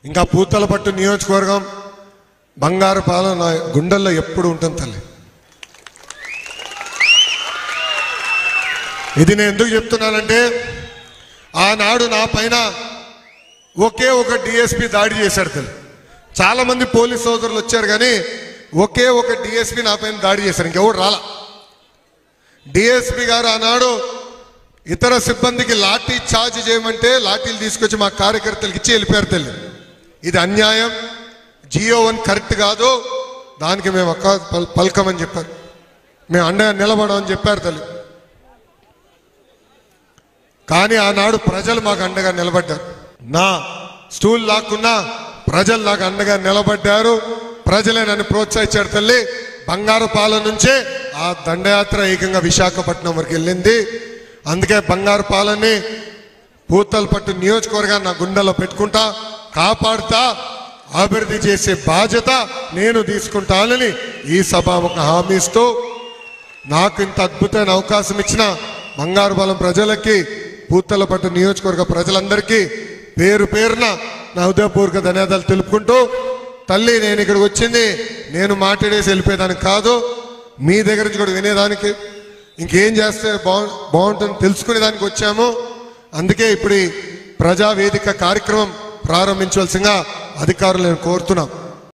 ఇంకా పూతలపట్టు నియోజకవర్గం బంగారు పాలన నా గుండెల్లో ఎప్పుడు ఉంటుంది తల్లి ఇది నేను ఎందుకు చెప్తున్నానంటే ఆనాడు నా పైన ఒకే ఒక డిఎస్పి దాడి చేశాడు తల్లి చాలా మంది పోలీస్ సోదరులు వచ్చారు కానీ ఒకే ఒక డిఎస్పి నా పైన దాడి చేశారు ఇంకెవరు రాలా డిఎస్పి గారు ఆనాడు ఇతర సిబ్బందికి లాఠీ చార్జ్ చేయమంటే లాఠీలు తీసుకొచ్చి మా కార్యకర్తలకు ఇచ్చి వెళ్ళిపోయారు తల్లి ఇది అన్యాయం జియో వన్ కరెక్ట్ కాదు దానికి మేము అక్క పల్- పలకమని చెప్పారు మేము అండగా నిలబడమని చెప్పారు తల్లి కానీ ఆనాడు ప్రజలు మాకు అండగా నిలబడ్డారు నా స్టూల్ లాక్కున్నా ప్రజలు నాకు అండగా నిలబడ్డారు ప్రజలే నన్ను ప్రోత్సహించారు తల్లి బంగారు పాలన నుంచే ఆ దండయాత్ర ఏకంగా విశాఖపట్నం వరకు వెళ్ళింది అందుకే బంగారు పాలనని పూతలపట్టు నియోజకవర్గాన్ని నా గుండెలో పెట్టుకుంటా కాపాడుతా అభివృద్ధి చేసే బాధ్యత నేను తీసుకుంటానని ఈ సభాముఖ హామీ ఇస్తూ నాకు ఇంత అద్భుతమైన అవకాశం ఇచ్చిన బంగారు బలం ప్రజలకి పూతలపట్టు నియోజకవర్గ ప్రజలందరికీ పేరు పేరున నా హృదయపూర్వక ధన్యవాదాలు తెలుపుకుంటూ తల్లి నేను ఇక్కడికి వచ్చింది నేను మాట్లాడేసి వెళ్ళిపోయేదానికి కాదు మీ దగ్గర నుంచి కూడా వినేదానికి ఇంకేం చేస్తే బాగు బాగుంటుంది తెలుసుకునేదానికి వచ్చాము అందుకే ఇప్పుడు ఈ ప్రజావేదిక కార్యక్రమం ప్రారంభించవలసిందిగా అధికారులు నేను కోరుతున్నాం